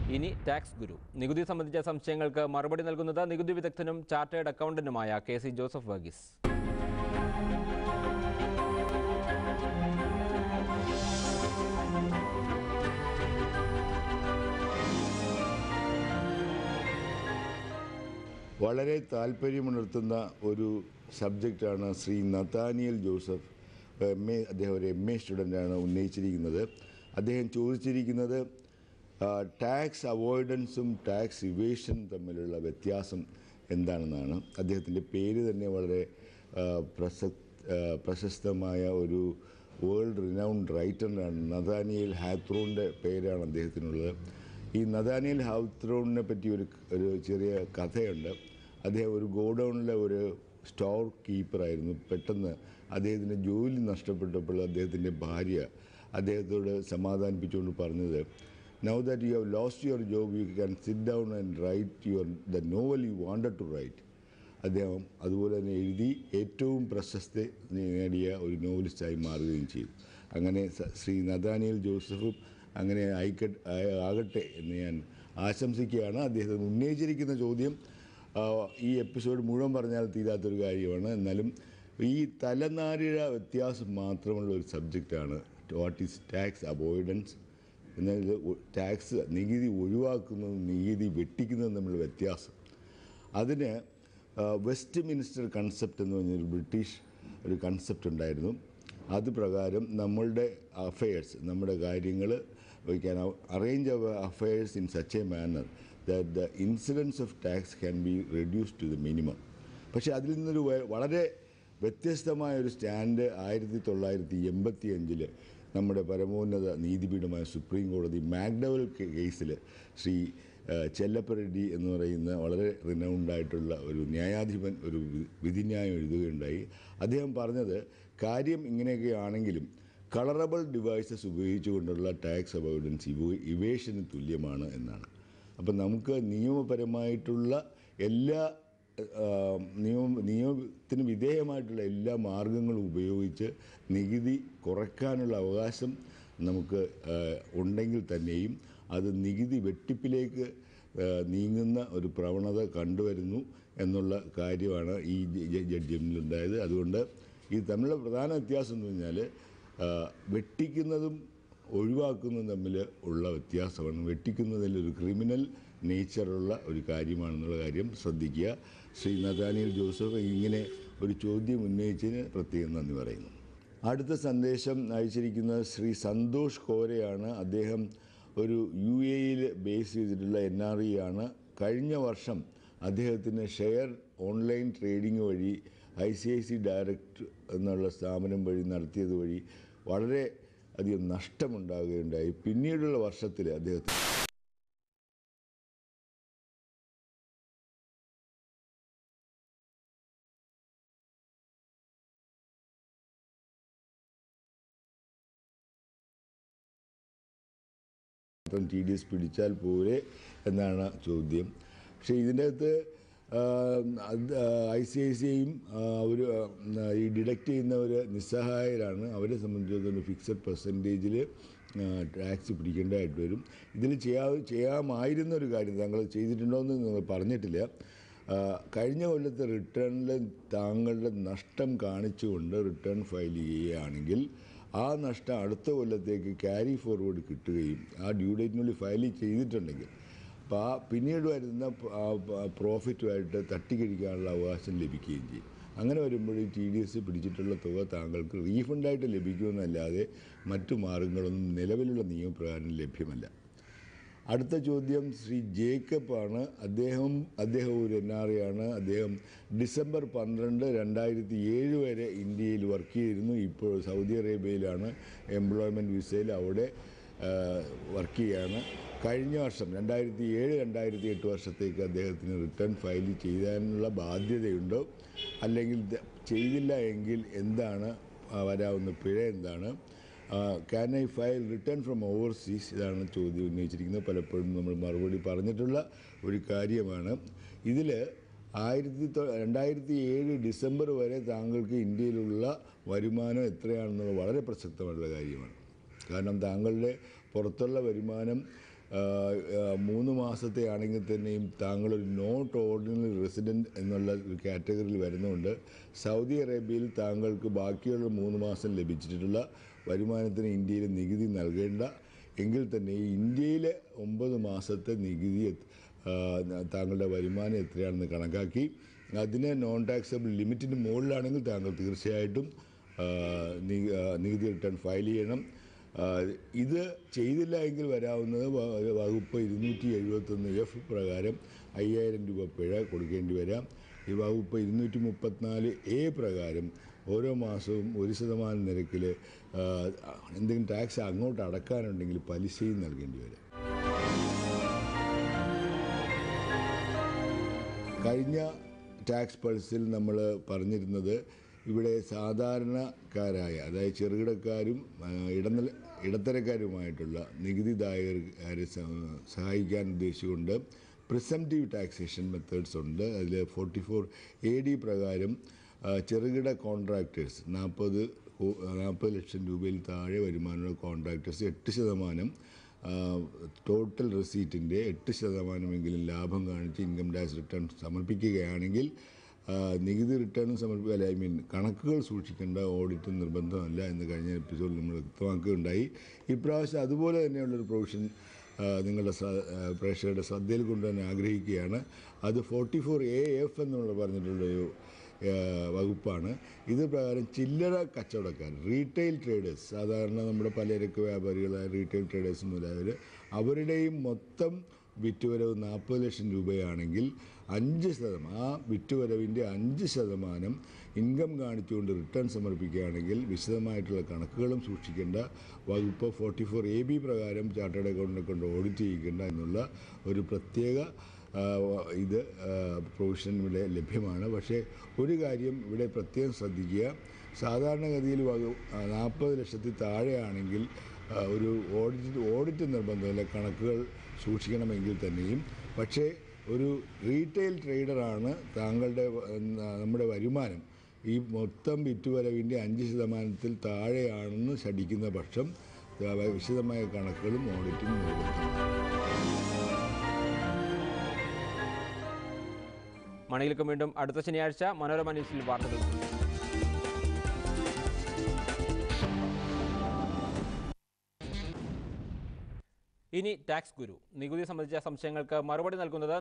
ഇനി ടാക്സ് ഗുരു നികുതി സംബന്ധിച്ച സംശയങ്ങൾക്ക് മറുപടി നൽകുന്നത് നികുതി വിദഗ്ധനും ചാർട്ടേഡ് അക്കൗണ്ടന്റുമായ കെ സി ജോസഫ് വർഗീസ് വളരെ താല്പര്യമുണർത്തുന്ന ഒരു സബ്ജക്റ്റാണ് ശ്രീ നത്താനിയൽ ജോസഫ് എം എ അദ്ദേഹം ഒരു എം എ സ്റ്റുഡൻ്റാണ് ഉന്നയിച്ചിരിക്കുന്നത് അദ്ദേഹം ചോദിച്ചിരിക്കുന്നത് ടാക്സ് അവോയ്ഡൻസും ടാക്സ് ഇവേഷനും തമ്മിലുള്ള വ്യത്യാസം എന്താണെന്നാണ് അദ്ദേഹത്തിൻ്റെ പേര് തന്നെ വളരെ ആ, പ്രസക് ആ, പ്രശസ്തമായ ഒരു വേൾഡ് റിനൗണ്ട് റൈറ്ററിനാണ് നഥാനിയൽ ഹാത്രോണിൻ്റെ പേരാണ് അദ്ദേഹത്തിനുള്ളത് ഈ നഥാനിയൽ ഹാത്രോണിനെ പറ്റി ഒരു ഒരു ചെറിയ കഥയുണ്ട് അദ്ദേഹം ഒരു ഗോഡൗണിലെ ഒരു സ്റ്റോർ കീപ്പറായിരുന്നു പെട്ടെന്ന് അദ്ദേഹത്തിൻ്റെ ജോലി നഷ്ടപ്പെട്ടപ്പോൾ അദ്ദേഹത്തിൻ്റെ ഭാര്യ അദ്ദേഹത്തോട് സമാധാനിപ്പിച്ചുകൊണ്ട് പറഞ്ഞത് now that you have lost your job you can sit down and write your the novel you wanted to write അദ്ദേഹം അതുപോലെ തന്നെ എഴുതി ഏറ്റവും പ്രശസ്തി നേടിയ ഒരു നോവലിസ്റ്റായി മാറുകയും ചെയ്തു അങ്ങനെ സ- ശ്രീ നദാനിയൽ ജോസഫും അങ്ങനെ ആയിക്ക ആകട്ടെ എന്ന് ഞാൻ ആശംസിക്കുകയാണ് അദ്ദേഹം ഉന്നയിച്ചിരിക്കുന്ന ചോദ്യം ആ, ഈ എപ്പിസോഡ് മുഴുവൻ പറഞ്ഞാൽ തീരാത്തൊരു കാര്യമാണ് എന്നാലും ഈ തലനാരിഴ വ്യത്യാസം മാത്രമുള്ള ഒരു സബ്ജക്റ്റാണ് വാട്ട് ഈസ് ടാക്സ് അവോയ്ഡൻസ് എന്നാൽ ഇത് ടാക്സ് നികുതി ഒഴിവാക്കുന്നതും നികുതി വെട്ടിക്കുന്നതും തമ്മിലുള്ള വ്യത്യാസം അതിന് ആ, വെസ്റ്റ് മിനിസ്റ്റർ കൺസെപ്റ്റ് എന്ന് പറഞ്ഞൊരു ബ്രിട്ടീഷ് ഒരു കൺസെപ്റ്റ് ഉണ്ടായിരുന്നു അത് പ്രകാരം നമ്മളുടെ അഫയേഴ്സ് നമ്മുടെ കാര്യങ്ങൾ we can arrange our affairs in such a manner that the incidence of tax can be reduce to the minimum പക്ഷേ അതിൽ നിന്നൊരു വ- വളരെ വ്യത്യസ്തമായ ഒരു സ്റ്റാൻഡ് ആയിരത്തി തൊള്ളായിരത്തി എൺപത്തി അഞ്ചിൽ നമ്മുടെ പരമോന്നത നീതിപീഠമായ സുപ്രീം കോടതി മാഗ്ഡവൽ കേസിൽ ശ്രീ ആ, ചെല്ലപ്പ റെഡ്ഡി എന്ന് പറയുന്ന വളരെ റിനൗണ്ടായിട്ടുള്ള ഒരു ന്യായാധിപൻ ഒരു വി- വിധിന്യായം എഴുതുകയുണ്ടായി അദ്ദേഹം പറഞ്ഞത് കാര്യം ഇങ്ങനെയൊക്കെ ആണെങ്കിലും കളറബിൾ ഡിവൈസസ് ഉപയോഗിച്ചുകൊണ്ടുള്ള ടാക്സ് അവോയ്ഡൻസ് ഇവ ഇവേഷന് തുല്യമാണ് എന്നാണ് അപ്പം നമുക്ക് നിയമപരമായിട്ടുള്ള എല്ലാ ആ, നിയമ നിയമത്തിന് വിധേയമായിട്ടുള്ള എല്ലാ മാർഗങ്ങളും ഉപയോഗിച്ച് നികുതി കുറയ്ക്കാനുള്ള അവകാശം നമുക്ക് ആ, ഉണ്ടെങ്കിൽ തന്നെയും അത് നികുതി വെട്ടിപ്പിലേക്ക് ആ, നീങ്ങുന്ന ഒരു പ്രവണത കണ്ടുവരുന്നു എന്നുള്ള കാര്യമാണ് ഈ ജഡ്ജ്മെൻറ്റിലുണ്ടായത് അതുകൊണ്ട് ഇത് തമ്മിലുള്ള പ്രധാന വ്യത്യാസം എന്ന് പറഞ്ഞാൽ ആ, വെട്ടിക്കുന്നതും ഒഴിവാക്കുന്നതും തമ്മിൽ ഉള്ള വ്യത്യാസമാണ് വെട്ടിക്കുന്നതിൽ ഒരു ക്രിമിനൽ നേച്ചറുള്ള ഒരു കാര്യമാണെന്നുള്ള കാര്യം ശ്രദ്ധിക്കുക ശ്രീ നദാനിയൽ ജോസഫ് ഇങ്ങനെ ഒരു ചോദ്യം ഉന്നയിച്ചതിന് പ്രത്യേകം നന്ദി പറയുന്നു അടുത്ത സന്ദേശം അയച്ചിരിക്കുന്നത് ശ്രീ സന്തോഷ് കോരയാണ് അദ്ദേഹം ഒരു യു എയിൽ ബേസ് ചെയ്തിട്ടുള്ള എൻ ആർ ഇ ആണ് കഴിഞ്ഞ വർഷം അദ്ദേഹത്തിന് ഷെയർ ഓൺലൈൻ ട്രേഡിംഗ് വഴി I C I C direct എന്നുള്ള സ്ഥാപനം വഴി നടത്തിയത് വഴി വളരെ അധികം നഷ്ടമുണ്ടാകുകയുണ്ടായി പിന്നീടുള്ള വർഷത്തിൽ അദ്ദേഹത്തിന് മാത്രം ടി ഡി എസ് പിടിച്ചാൽ പോരെ എന്നാണ് ചോദ്യം പക്ഷേ ഇതിൻ്റെ അകത്ത് ഐ സി ഐ സിയും അവർ ഈ ഡിഡക്റ്റ് ചെയ്യുന്നവർ നിസ്സഹായരാണ് അവരെ സംബന്ധിച്ചിടത്തോളം ഫിക്സഡ് പെർസെൻറ്റേജിൽ ടാക്സ് പിടിക്കേണ്ടതായിട്ട് വരും ഇതിൽ ചെയ്യാ ചെയ്യാമായിരുന്ന ഒരു കാര്യം താങ്കൾ ചെയ്തിട്ടുണ്ടോ എന്ന് നിങ്ങൾ പറഞ്ഞിട്ടില്ല ആ, കഴിഞ്ഞ കൊല്ലത്തെ റിട്ടേണിൽ താങ്കളുടെ നഷ്ടം കാണിച്ചുകൊണ്ട് റിട്ടേൺ ഫയൽ ചെയ്യുകയാണെങ്കിൽ ആ നഷ്ടം അടുത്ത കൊല്ലത്തേക്ക് ക്യാരി ഫോർവേഡ് കിട്ടുകയും ആ ഡ്യൂ ഡേറ്റിനുള്ളിൽ ഫയൽ ചെയ്തിട്ടുണ്ടെങ്കിൽ അപ്പോൾ ആ പിന്നീട് വരുന്ന പ്രോഫിറ്റുമായിട്ട് തട്ടിക്കഴിക്കാനുള്ള അവകാശം ലഭിക്കുകയും ചെയ്യും അങ്ങനെ വരുമ്പോൾ ടി ഡി എസ് പിടിച്ചിട്ടുള്ള തുക താങ്കൾക്ക് റീഫണ്ടായിട്ട് ലഭിക്കുമെന്നല്ലാതെ മറ്റു മാർഗങ്ങളൊന്നും നിലവിലുള്ള നിയമപ്രകാരം ലഭ്യമല്ല അടുത്ത ചോദ്യം ശ്രീ ജേക്കബ് ആണ് അദ്ദേഹം അദ്ദേഹം ഒരു എൻ ആർ ആണ് അദ്ദേഹം ഡിസംബർ പന്ത്രണ്ട് രണ്ടായിരത്തി ഏഴ് വരെ ഇന്ത്യയിൽ വർക്ക് ചെയ്തിരുന്നു ഇപ്പോൾ സൗദി അറേബ്യയിലാണ് എംപ്ലോയ്മെൻറ്റ് വിസയിൽ അവിടെ വർക്ക് ചെയ്യാണ് കഴിഞ്ഞ വർഷം രണ്ടായിരത്തി ഏഴ് രണ്ടായിരത്തി എട്ട് വർഷത്തേക്ക് അദ്ദേഹത്തിന് റിട്ടേൺ ഫയൽ ചെയ്യാനുള്ള ബാധ്യതയുണ്ടോ അല്ലെങ്കിൽ ദ- ചെയ്തില്ല എങ്കിൽ എന്താണ് ആ, വരാവുന്ന പിഴ എന്താണ് can I file return from overseas ഇതാണ് ചോദ്യം ഉന്നയിച്ചിരിക്കുന്നത് പലപ്പോഴും നമ്മൾ മറുപടി പറഞ്ഞിട്ടുള്ള ഒരു കാര്യമാണ് ഇതിൽ ആയിരത്തി തൊ രണ്ടായിരത്തി ഏഴ് ഡിസംബർ വരെ താങ്കൾക്ക് ഇന്ത്യയിലുള്ള വരുമാനം എത്രയാണെന്നുള്ളത് വളരെ പ്രസക്തമായിട്ടുള്ള കാര്യമാണ് കാരണം താങ്കളുടെ പുറത്തുള്ള വരുമാനം ആ, ആ, മൂന്ന് മാസത്തെ ആണെങ്കിൽ തന്നെയും താങ്കൾ ഒരു നോട്ട് ഓർഡിനറി റെസിഡൻറ്റ് എന്നുള്ള ഒരു കാറ്റഗറിയിൽ വരുന്നുണ്ട് സൗദി അറേബ്യയിൽ താങ്കൾക്ക് ബാക്കിയുള്ള മൂന്ന് മാസം ലഭിച്ചിട്ടുള്ള വരുമാനത്തിന് ഇന്ത്യയിൽ നികുതി നൽകേണ്ട എങ്കിൽ തന്നെ ഈ ഇന്ത്യയിലെ ഒമ്പത് മാസത്തെ നികുതി എത്- ആ, താങ്കളുടെ വരുമാനം എത്രയാണെന്ന് കണക്കാക്കി അതിന് നോൺ ടാക്സബിൾ ലിമിറ്റിന് മുകളിലാണെങ്കിൽ താങ്കൾ തീർച്ചയായിട്ടും ആ, നി- ആ, നികുതി റിട്ടേൺ ഫയൽ ചെയ്യണം ആ, ഇത് ചെയ്തില്ല എങ്കിൽ വരാവുന്നത് വ- വകുപ്പ് ഇരുന്നൂറ്റി എഴുപത്തൊന്ന് എഫ് പ്രകാരം അയ്യായിരം രൂപ പിഴ കൊടുക്കേണ്ടി വരാം ഈ വകുപ്പ് ഇരുന്നൂറ്റി മുപ്പത്തിനാല് എ പ്രകാരം ഓരോ മാസവും ഒരു ശതമാനം നിരക്കിൽ എന്തെങ്കിലും ടാക്സ് അങ്ങോട്ട് അടക്കാനുണ്ടെങ്കിൽ പലിശയും നൽകേണ്ടി വരും കഴിഞ്ഞ ടാക്സ് പൾസിൽ നമ്മൾ പറഞ്ഞിരുന്നത് ഇവിടെ സാധാരണക്കാരായ അതായത് ചെറുകിടക്കാരും ആ, ഇടനില ഇടത്തരക്കാരുമായിട്ടുള്ള നികുതിദായകരെ സ- സഹായിക്കാൻ ഉദ്ദേശിച്ചുകൊണ്ട് പ്രിസംറ്റീവ് ടാക്സേഷൻ മെത്തേഡ്സ് ഉണ്ട് അതിൽ ഫോർട്ടി ഫോർ എ ഡി പ്രകാരം ആ, ചെറുകിട കോൺട്രാക്ടേഴ്സ് നാൽപ്പത് നാൽപ്പത് ലക്ഷം രൂപയിൽ താഴെ വരുമാനമുള്ള കോൺട്രാക്ടേഴ്സ് എട്ട് ശതമാനം ടോട്ടൽ റെസീറ്റിൻ്റെ എട്ട് ശതമാനമെങ്കിലും ലാഭം കാണിച്ച് ഇൻകം ടാക്സ് റിട്ടേൺ സമർപ്പിക്കുകയാണെങ്കിൽ ആ, നികുതി റിട്ടേൺ സമർപ്പിക്കുക ഐ മീൻ കണക്കുകൾ സൂക്ഷിക്കേണ്ട ഓഡിറ്റ് നിർബന്ധമല്ല എന്ന് കഴിഞ്ഞ എപ്പിസോഡിൽ നമ്മൾ വ്യക്തമാക്കുകയുണ്ടായി ഇപ്രാവശ്യം അതുപോലെ തന്നെയുള്ളൊരു പ്രൊവിഷൻ നിങ്ങളുടെ ശ്ര- ആ, പ്രേക്ഷകരുടെ ശ്രദ്ധയിൽ കൊണ്ടുവരാൻ ആഗ്രഹിക്കുകയാണ് അത് ഫോർട്ടി ഫോർ എ എഫ് എന്നുള്ള പറഞ്ഞിട്ടുള്ളൊരു ആ, വകുപ്പാണ് ഇത് പ്രകാരം ചില്ലറ കച്ചവടക്കാർ റീറ്റെയിൽ ട്രേഡേഴ്സ് സാധാരണ നമ്മുടെ പലചരക്ക് വ്യാപാരികളായ റീറ്റെയിൽ ട്രേഡേഴ്സ് മുതലായവർ അവരുടെയും മൊത്തം വിറ്റുവരവ് നാൽപ്പത് ലക്ഷം രൂപയാണെങ്കിൽ അഞ്ച് ശതമാനം ആ വിറ്റുവരവിൻ്റെ അഞ്ച് ശതമാനം ഇൻകം കാണിച്ചുകൊണ്ട് റിട്ടേൺ സമർപ്പിക്കുകയാണെങ്കിൽ വിശദമായിട്ടുള്ള കണക്കുകളും സൂക്ഷിക്കേണ്ട വകുപ്പ് ഫോർട്ടി ഫോർ എ ബി പ്രകാരം ചാർട്ടേഡ് അക്കൗണ്ടിനെ കൊണ്ട് ഓഡിറ്റ് ചെയ്യിക്കേണ്ട എന്നുള്ള ഒരു പ്രത്യേക ആ, ഇത് പ്രൊവിഷൻ ഇവിടെ ലഭ്യമാണ് പക്ഷേ ഒരു കാര്യം ഇവിടെ പ്രത്യേകം ശ്രദ്ധിക്കുക സാധാരണഗതിയിൽ വകു നാൽപ്പത് ലക്ഷത്തിൽ താഴെയാണെങ്കിൽ ആ, ഒരു ഓഡിറ്റ് ഓഡിറ്റ് നിർബന്ധമില്ല കണക്കുകൾ സൂക്ഷിക്കണമെങ്കിൽ തന്നെയും പക്ഷേ ഒരു റീറ്റെയിൽ ട്രേഡറാണ് താങ്കളുടെ വ- ന- നമ്മുടെ വരുമാനം ഈ മൊത്തം വിറ്റുവരവിൻ്റെ അഞ്ച് ശതമാനത്തിൽ താഴെയാണെന്ന് ശഠിക്കുന്ന പക്ഷം ആ, വിശദമായ കണക്കുകളും ഓഡിറ്റും നിർബന്ധമാണ് മണിയിൽക്കും വീണ്ടും അടുത്ത ശനിയാഴ്ച മനോരമ ന്യൂസിൽ വാർത്തകൾ ഇനി ടാക്സ് ഗുരു നികുതി സംബന്ധിച്ച സംശയങ്ങൾക്ക് മറുപടി നൽകുന്നത്